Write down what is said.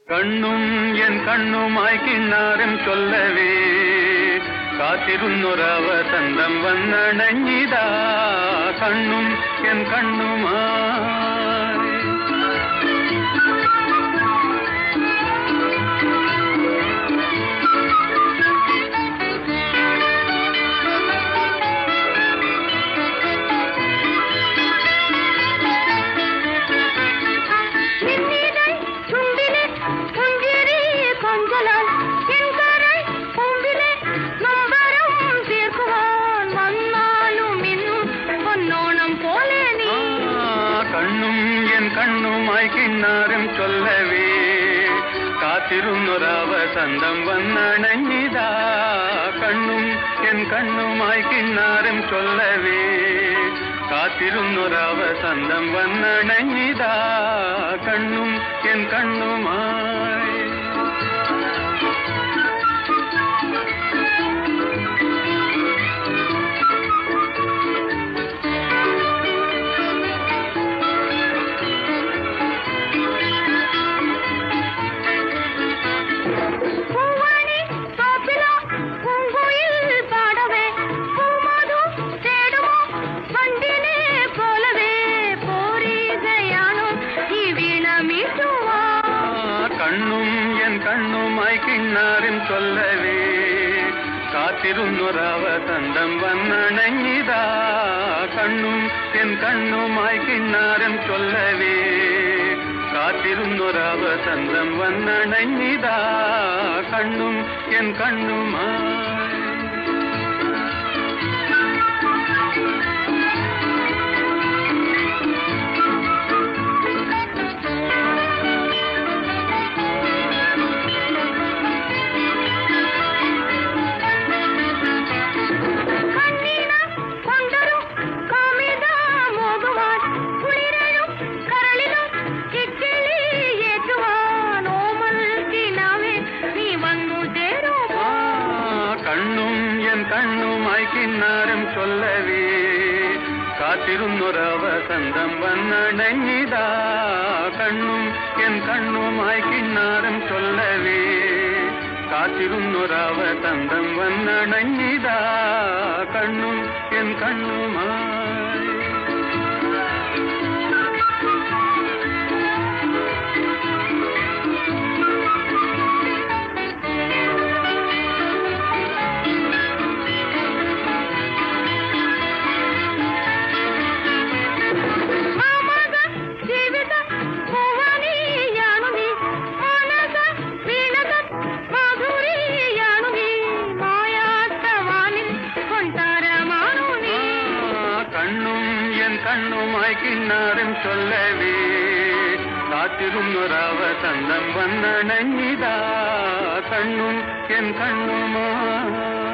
കണ്ണും എൻ കണ്ണുമായി കിണ്ണാരം ചൊല്ലവേ കാത്തിരുന്നൊരവസന്തം വന്നണഞ്ഞിതാ കണ്ണും എൻ കണ്ണുമായി மின்னிடை சுண்டிலே புஞ்சிரி கொஞ்சலால் என் கரை கொம்பிலே நம்பரம் சேர்க்குவான் வந்தாலும் இன்னும் பொன்னோணம் போலே நீ ആ, കണ്ണും എൻ കണ്ണുമായി കിണ്ണാരം ചൊല്ലവേ കാത്തിരുന്നൊരവസന്തം വന്നണഞ്ഞിതാ കണ്ണും എൻ കണ്ണുമായി കിണ്ണാരം ചൊല്ലവേ കാത്തിരുന്നൊരവസന്തം വന്നണഞ്ഞിതാ കണ്ണും എൻ കണ്ണുമായി பூவாணி தோப்பிலா பூங்குயில் பாடவே பூமது தேடுமோ வண்டினே போலவே போரிகையானும் இவீண மீட்டுவா കണ്ണും എൻ കണ്ണുമായി കിണ്ണാരം ചൊല്ലവേ കാത്തിരുന്നൊരവസന്തം വന്നണഞ്ഞിതാ കണ്ണും എൻ കണ്ണുമായി കിണ്ണാരം ചൊല്ലവേ കാത്തിരുന്നൊരവസന്തം വന്നണഞ്ഞിതാ കണ്ണും എൻ കണ്ണുമായി கண்ணீன கொண்டரும் காமிதா மோகுவான் குளிரழும் கரளிலும் கிக்கிளி ஏற்றுவான் ஓமல் கினாவே நீ வந்து சேருவா ആ, കണ്ണും എൻ കണ്ണുമായി കിണ്ണാരം ചൊല്ലവേ കാത്തിരുന്നൊരവസന്തം വന്നണഞ്ഞിതാ കണ്ണും എൻ കണ്ണുമായി കിണ്ണാരം ചൊല്ലവേ കാത്തിരുന്നൊരവസന്തം വന്നണഞ്ഞിതാ കണ്ണും എൻ കണ്ണുമായി ಮಾಮಗ ಜೀವಿತ ಭುವನಿಯಾನು ನೀ ಮಾನಸ ವೀಣದ ಮಾಧುರಿಯಾನು ನೀ ಮಾಯಾತ್ತವಾನಿಲ್ ಕೊಂಟಾರ ಮಾನು ನೀ ആ, കണ്ണും എൻ കണ്ണുമായി കിണ്ണാരം ചൊല്ലവേ കാത്തിരുന്നൊരവസന്തം വന്നണഞ്ഞിതാ കണ്ണും എൻ കണ്ണുമായി